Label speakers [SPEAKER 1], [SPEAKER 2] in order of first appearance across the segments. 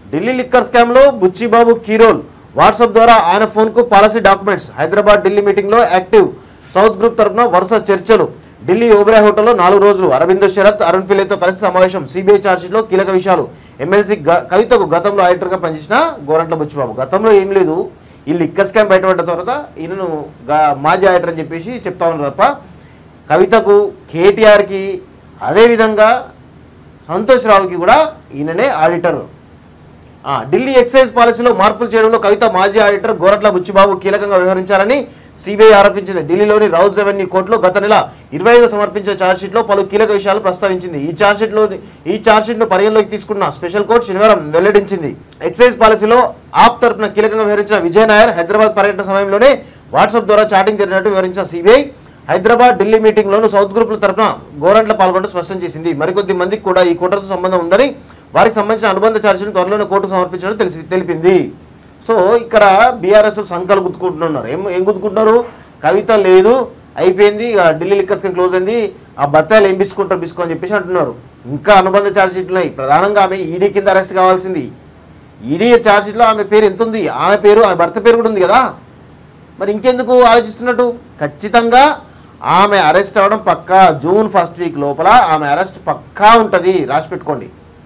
[SPEAKER 1] Delhi liquor స్కామ్లో Buchibabu key role WhatsApp ద్వారా ఆయన ఫోన్కు పాలసీ డాక్యుమెంట్స్ హైదరాబాద్ ఢిల్లీ మీటింగ్లో యాక్టివ్ సౌత్ గ్రూప్ తరపున వరుస చర్చలు ఢిల్లీ ఓబరాయ్ హోటల్లో నాలుగు రోజులు అరవిందో శరత్ అరుణ్ పిల్లైతో కలిసి సమావేశం సిబిఐ ఛార్జ్షీట్లో కీలక విషయాలు ఎమ్మెల్సీ గ- కవితకు గతంలో ఆడిటర్గా పనిచేసిన గోరంట్ల బుచ్చిబాబు గతంలో ఏం లేదు ఈ లిక్కర్ స్కామ్ బయటపడ్డ తర్వాత ఈయనను గా- మాజీ ఆడిటర్ అని చెప్పేసి చెప్తా ఉన్నారు తప్ప కవితకు కేటీఆర్కి అదేవిధంగా సంతోష్ రావుకి కూడా ఈయననే ఆడిటర్ ఆ, ఢిల్లీ ఎక్సైజ్ పాలసీలో మార్పులు చేయడంలో కవిత మాజీ ఆడిటర్ గోరట్ల బుచ్చిబాబు కీలకంగా వ్యవహరించారని సిబిఐ ఆరోపించింది ఢిల్లీలోని రౌజ్ రెవెన్యూ కోర్టులో గత నెల ఇరవై ఐదు సమర్పించిన ఛార్జ్షీట్లో పలు కీలక విషయాలు ప్రస్తావించింది ఈ ఛార్జ్షీట్లో ఈ ఛార్జ్షీట్ను పరిగణలోకి తీసుకున్న స్పెషల్ కోర్టు శనివారం వెల్లడించింది ఎక్సైజ్ పాలసీలో ఆప్ తరపున కీలకంగా వ్యవహరించిన విజయ్ నాయర్ హైదరాబాద్ పర్యటన సమయంలోనే వాట్సాప్ ద్వారా చాటింగ్ జరిగినట్టు వివరించిన సిబిఐ హైదరాబాద్ ఢిల్లీ మీటింగ్లోనూ సౌత్ గ్రూపుల తరపున గోరంట్ల పాల్గొంటూ స్పష్టం చేసింది మరికొద్ది మందికి కూడా ఈ కుట్రతో సంబంధం ఉందని వారికి సంబంధించిన అనుబంధ ఛార్జీలను త్వరలోనే కోర్టుకు సమర్పించడం తెలిసి తెలిపింది సో ఇక్కడ బీఆర్ఎస్ సంఖ్యలు గుద్దుకుంటున్నారు ఏం ఏం గుద్దుకుంటున్నారు కవిత లేదు అయిపోయింది ఇక ఢిల్లీ లిక్కర్స్ క్లోజ్ అయింది ఆ బత్తాయిలు ఏం బిసుకుంటారు బిసుకో అని చెప్పేసి అంటున్నారు ఇంకా అనుబంధ ఛార్జ్ షీట్లు ఉన్నాయి ప్రధానంగా ఆమె ఈడీ కింద అరెస్ట్ కావాల్సింది ఈడీ ఛార్జ్ షీట్లో ఆమె పేరు ఎంత ఉంది ఆమె పేరు ఆమె భర్త పేరు కూడా ఉంది కదా మరి ఇంకెందుకు ఆలోచిస్తున్నట్టు ఖచ్చితంగా ఆమె అరెస్ట్ అవ్వడం పక్కా జూన్ ఫస్ట్ వీక్ లోపల ఆమె అరెస్ట్ పక్కా ఉంటుంది రాసి పెట్టుకోండి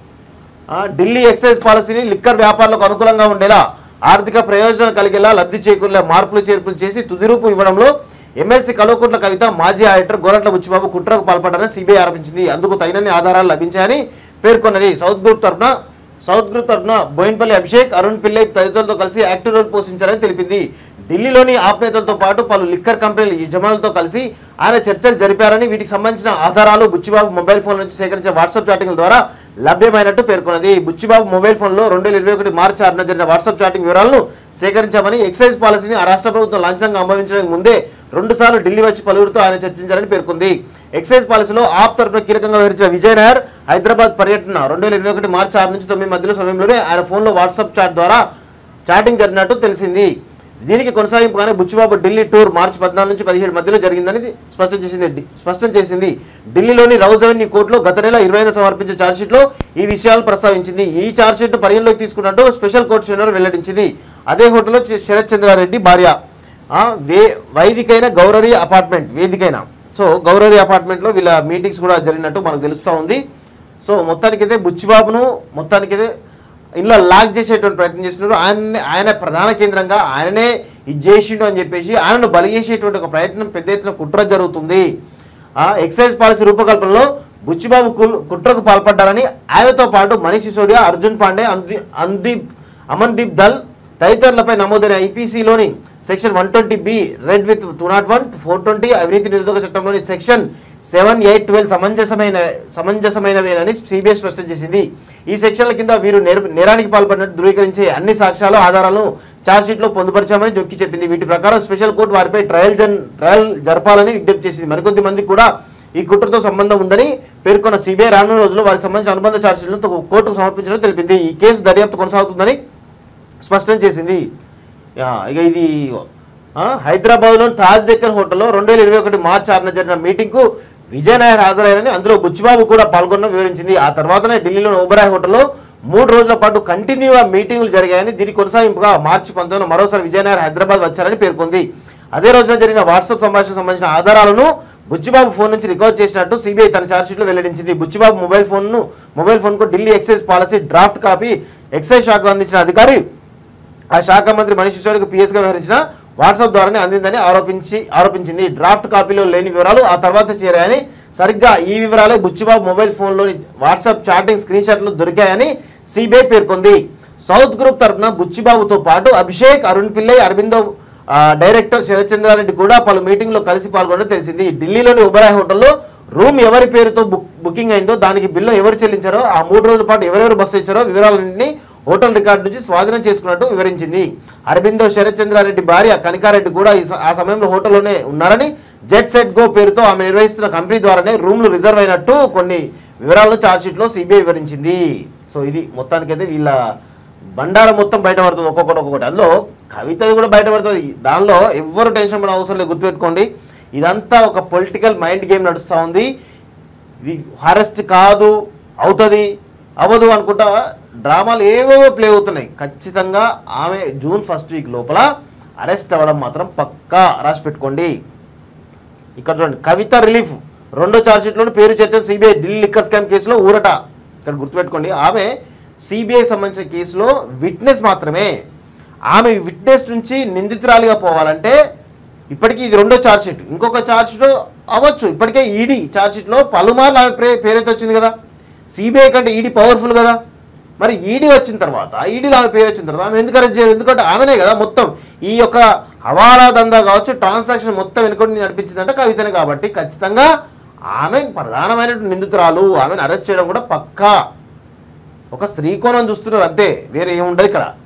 [SPEAKER 1] ఆ, ఢిల్లీ ఎక్సైజ్ పాలసీని లిక్కర్ వ్యాపారులకు అనుకూలంగా ఉండేలా ఆర్థిక ప్రయోజనం కలిగేలా లబ్ధి చేకూరేలా మార్పులు చేర్పులు చేసి తుది రూపు ఇవ్వడంలో ఎమ్మెల్సీ కల్వకుంట్ల కవిత మాజీ ఆడిటర్ గోరంట్ల బుచ్చిబాబు కుట్రకు పాల్పడ్డారని సిబిఐ ఆరోపించింది అందుకు తగినన్ని ఆధారాలు లభించాయని పేర్కొన్నది సౌత్ గ్రూప్ తరఫున సౌత్ గ్రూప్ తరఫున బోయిన్పల్లి అభిషేక్ అరుణ్ పిల్లై తదితరులతో కలిసి యాక్టివ్ రోల్ పోషించారని తెలిపింది ఢిల్లీలోని ఆప్ నేతలతో పాటు పలు లిక్కర్ కంపెనీల యజమానులతో కలిసి ఆయన చర్చలు జరిపారని వీటికి సంబంధించిన ఆధారాలు బుచ్చిబాబు మొబైల్ ఫోన్ నుంచి సేకరించిన వాట్సాప్ చాటింగ్ల ద్వారా లభ్యమైనట్టు పేర్కొన్నది బుచ్చిబాబు మొబైల్ ఫోన్లో రెండు వేల ఇరవై ఒకటి మార్చి ఆరున జరిగిన వాట్సాప్ చాటింగ్ వివరాలను సేకరించామని ఎక్సైజ్ పాలసీని ఆ రాష్ట్ర ప్రభుత్వం లాంఛనంగా ఆమోదించడానికి ముందే రెండుసార్లు ఢిల్లీ వచ్చి పలువురితో ఆయన చర్చించారని పేర్కొంది ఎక్సైజ్ పాలసీలో ఆప్ తరపున కీలకంగా వ్యవహరించిన విజయ్ నాయర్ హైదరాబాద్ పర్యటన రెండు వేల ఇరవై ఒకటి మార్చి ఆరు నుంచి తొమ్మిది మధ్యలో సమయంలోనే ఆయన ఫోన్లో వాట్సాప్ చాట్ ద్వారా చాటింగ్ జరిగినట్టు తెలిసింది దీనికి కొనసాగింపుగానే బుచ్చిబాబు ఢిల్లీ టూర్ మార్చి పద్నాలుగు నుంచి పదిహేడు మధ్యలో జరిగిందని స్పష్టం చేసింది డి- స్పష్టం చేసింది ఢిల్లీలోని రౌజ్ అవెన్యూ కోర్టులో గత నెల ఇరవై ఐదు సమర్పించిన ఛార్జ్షీట్లో ఈ విషయాలు ప్రస్తావించింది ఈ ఛార్జ్షీట్ పరిగణలోకి తీసుకున్నట్టు స్పెషల్ కోర్టు శనివారం వెల్లడించింది అదే హోటల్లో చి- శరత్ చంద్రారెడ్డి భార్య ఆ, వే వైదికైన గౌరవి అపార్ట్మెంట్ వేదికైన సో గౌరవి అపార్ట్మెంట్లో వీళ్ళ మీటింగ్స్ కూడా జరిగినట్టు మనకు తెలుస్తూ ఉంది సో మొత్తానికైతే బుచ్చిబాబును మొత్తానికైతే ఇంట్లో లాక్ చేసేటువంటి ప్రయత్నం చేస్తున్నారు ఆయన ఆయన ప్రధాన కేంద్రంగా ఆయననే ఇది చేసిండు అని చెప్పేసి ఆయనను బలి చేసేటువంటి ఒక ప్రయత్నం పెద్ద ఎత్తున కుట్ర జరుగుతుంది ఆ ఎక్సైజ్ పాలసీ రూపకల్పనలో బుచ్చిబాబు కుల్ కుట్రకు పాల్పడ్డారని ఆయనతో పాటు మనీష్ సిసోడియా అర్జున్ పాండే అంది అందీప్ అమన్దీప్ దల్ తదితరులపై నమోదైన ఐపీసీలోని section one twenty B read with two nought one four twenty అవినీతి నిరోధక చట్టంలోని సెక్షన్ సెవెన్ ఎయిట్ ట్వెల్వ్ సమంజసమైన సమంజసమైనవేనని సిబిఐ స్పష్టం చేసింది ఈ సెక్షన్ల కింద వీరు నేర- నేరానికి పాల్పడినట్టు ధృవీకరించే అన్ని సాక్ష్యాలు ఆధారాలను ఛార్జ్షీట్లో పొందుపరిచామని జొక్కి చెప్పింది వీటి ప్రకారం స్పెషల్ కోర్టు వారిపై ట్రయల్ జన్ ట్రయల్ జరపాలని విజ్ఞప్తి చేసింది మరికొద్ది మంది కూడా ఈ కుట్రతో సంబంధం ఉందని పేర్కొన్న సిబిఐ రానున్న రోజుల్లో వారికి సంబంధించిన అనుబంధ ఛార్జ్షీట్లను కోర్టుకు సమర్పించడం తెలిపింది ఈ కేసు దర్యాప్తు కొనసాగుతుందని స్పష్టం చేసింది యా, ఇక ఇది ఆ, హైదరాబాద్లో తాజ్ డెక్కన్ హోటల్లో రెండు వేల ఇరవై ఒకటి మార్చి ఆరున జరిగిన మీటింగ్కు విజయ్ నాయర్ హాజరయ్యారని అందులో బుచ్చిబాబు కూడా పాల్గొన్న వివరించింది ఆ తర్వాతనే ఢిల్లీలోని ఓబరాయ్ హోటల్లో మూడు రోజుల పాటు కంటిన్యూగా మీటింగులు జరిగాయని దీని కొనసాగింపుగా మార్చి పంతొమ్మిది మరోసారి విజయ్ నాయర్ హైదరాబాద్ వచ్చారని పేర్కొంది అదే రోజున జరిగిన వాట్సాప్ సంభాషణ సంబంధించిన ఆధారాలను బుచ్చిబాబు ఫోన్ నుంచి రికవర్ చేసినట్టు సిబిఐ తన ఛార్జ్షీట్లో వెల్లడించింది బుచ్చిబాబు మొబైల్ ఫోన్ను మొబైల్ ఫోన్కు Delhi excise policy draft copy excise శాఖకు అందించిన అధికారి ఆ శాఖ మంత్రి మనీష్ సిసోడియాకు పిఎస్గా వ్యవహరించిన వాట్సాప్ ద్వారానే అందిందని ఆరోపించి ఆరోపించింది డ్రాఫ్ట్ కాపీలో లేని వివరాలు ఆ తర్వాత చేరాయని సరిగ్గా ఈ వివరాలే బుచ్చిబాబు మొబైల్ ఫోన్లోని వాట్సాప్ చాటింగ్ స్క్రీన్ షాట్లు దొరికాయని సిబిఐ పేర్కొంది సౌత్ గ్రూప్ తరపున బుచ్చిబాబుతో పాటు అభిషేక్ అరుణ్ పిల్లై అరవిందో ఆ, డైరెక్టర్ శరత్చంద్రారెడ్డి కూడా పలు మీటింగ్లో కలిసి పాల్గొనడం తెలిసింది ఢిల్లీలోని ఉబరాయ్ హోటల్లో రూమ్ ఎవరి పేరుతో బుక్ బుకింగ్ అయిందో దానికి బిల్లు ఎవరు చెల్లించారో ఆ మూడు రోజుల పాటు ఎవరెవరు బస్సు ఇచ్చారో వివరాలన్నీ హోటల్ రికార్డు నుంచి స్వాధీనం చేసుకున్నట్టు వివరించింది అరబిందో శరత్చంద్రారెడ్డి భార్య కనికారెడ్డి కూడా ఈ స- ఆ సమయంలో హోటల్లోనే ఉన్నారని జెట్ సెట్ గో పేరుతో ఆమె నిర్వహిస్తున్న కంపెనీ ద్వారానే రూమ్లు రిజర్వ్ అయినట్టు కొన్ని వివరాలను ఛార్జ్షీట్లో సిబిఐ వివరించింది సో ఇది మొత్తానికైతే వీళ్ళ బండారం మొత్తం బయటపడుతుంది ఒక్కొక్కటి ఒక్కొక్కటి అందులో కవితది కూడా బయటపడుతుంది దానిలో ఎవ్వరు టెన్షన్ పడే అవసరం లేదు గుర్తుపెట్టుకోండి ఇదంతా ఒక పొలిటికల్ మైండ్ గేమ్ నడుస్తూ ఉంది ఇది హారెస్ట్ కాదు అవుతుంది అవ్వదు అనుకుంటా డ్రామాలు ఏవేవో ప్లే అవుతున్నాయి ఖచ్చితంగా ఆమె జూన్ ఫస్ట్ వీక్ లోపల అరెస్ట్ అవ్వడం మాత్రం పక్కా రాసి పెట్టుకోండి ఇక్కడ చూడండి కవిత రిలీఫ్ రెండో ఛార్జ్షీట్లోని పేరు చర్చ సిబిఐ ఢిల్లీ లిక్కర్ స్కామ్ కేసులో ఊరట ఇక్కడ గుర్తుపెట్టుకోండి ఆమె సిబిఐ సంబంధించిన కేసులో విట్నెస్ మాత్రమే ఆమె విట్నెస్ నుంచి నిందితురాలిగా పోవాలంటే ఇప్పటికీ ఇది రెండో ఛార్జ్షీట్ ఇంకొక ఛార్జ్షీట్ అవ్వచ్చు ఇప్పటికే ఈడీ ఛార్జ్షీట్లో పలుమార్లు ఆమె ప్రే పేరైతే వచ్చింది కదా సిబిఐ కంటే ఈడీ పవర్ఫుల్ కదా మరి ఈడీ వచ్చిన తర్వాత ఈడీలో ఆమె పేరు వచ్చిన తర్వాత ఆమె ఎందుకు అరెస్ట్ చేయరు ఎందుకంటే ఆమెనే కదా మొత్తం ఈ యొక్క హవాలా దందా కావచ్చు ట్రాన్సాక్షన్ మొత్తం వెనుకొని నడిపించిందంటే కవితనే కాబట్టి ఖచ్చితంగా ఆమె ప్రధానమైనటువంటి నిందితురాలు ఆమెను అరెస్ట్ చేయడం కూడా పక్కా ఒక స్త్రీ కోణం చూస్తున్నారు అంతే వేరే ఏముండదు ఇక్కడ